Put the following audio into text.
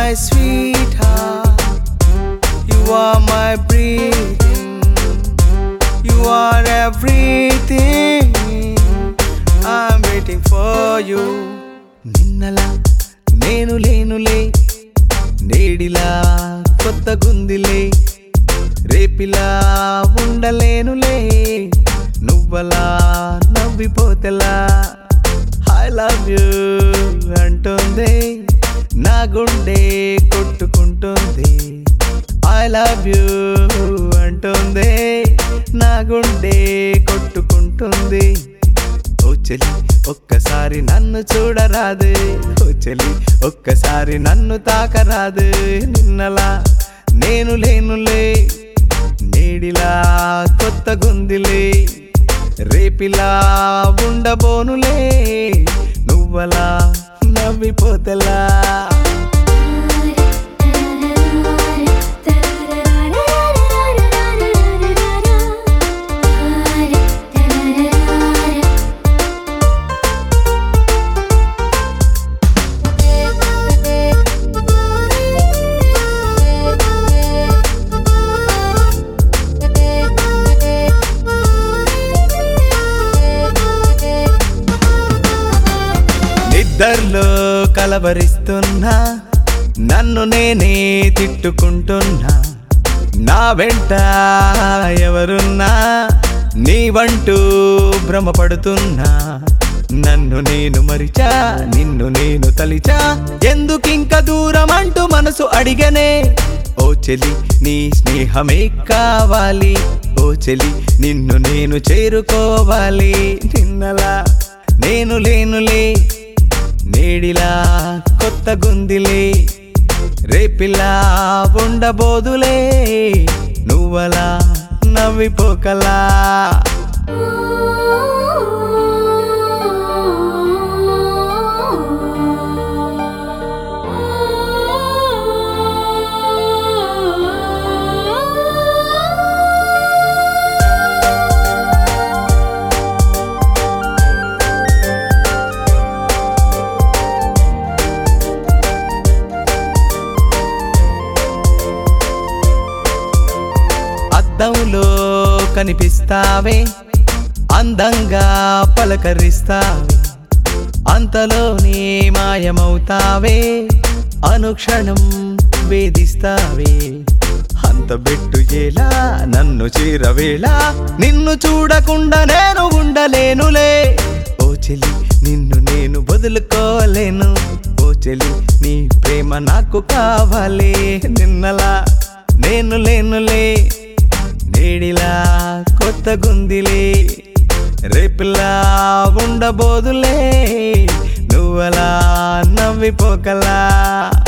my sweetheart. You are my breathing. You are everything. I'm waiting for you. నిన్నలా నేను లేనులే నేడిలా కొత్త గుందిలే రేపిలా ఉండలేనులే నువ్వలా నవ్విపోతేలా I love you అంటుంది నా గుండె కొట్టుకుంటుంది ఐ లవ్ యూ అంటుంది నా గుండె కొట్టుకుంటుంది ఓ చెలి ఒక్కసారి నన్ను చూడరాదు ఓ చెలి ఒక్కసారి నన్ను తాకరాదు నిన్నలా నేను లేనులే నేడిలా కొత్త గుందిలే రేపిలా ఉండబోనులే నువ్వలా నవ్విపోతలా నిద్దర్లో కలవరిస్తున్నా నన్ను నేనే తిట్టుకుంటున్నా నా వెంట ఎవరున్నా నీవంటూ భ్రమపడుతున్నా నన్ను నేను మరిచా నిన్ను నేను తలిచా ఎందుకింక దూరం అంటూ మనసు అడిగనే ఓ చెలి నీ స్నేహమే కావాలి ఓ చెలి నిన్ను నేను చేరుకోవాలి నిన్నలా నేను లేనులే నేడిలా కొత్త గుందిలే రేపిలా ఉండబోదులే నువ్వలా నవ్విపోకలా అద్దంలో కనిపిస్తావే అందంగా పలకరిస్తావే అంతలోనే మాయమవుతావే అనుక్షణం వేధిస్తావే అంత బెట్టు ఎలా నన్ను చేరవేళ నిన్ను చూడకుండా నేను ఉండలేనులే ఓ చెలి నిన్ను నేను వదులుకోలేను ఓ చెలి నీ ప్రేమ నాకు కావాలి నిన్నలా నేను లేనులే నేడిలా కొత్త గుందిలే రేపిలా ఉండబోదులే నువ్వలా నవ్విపోకలా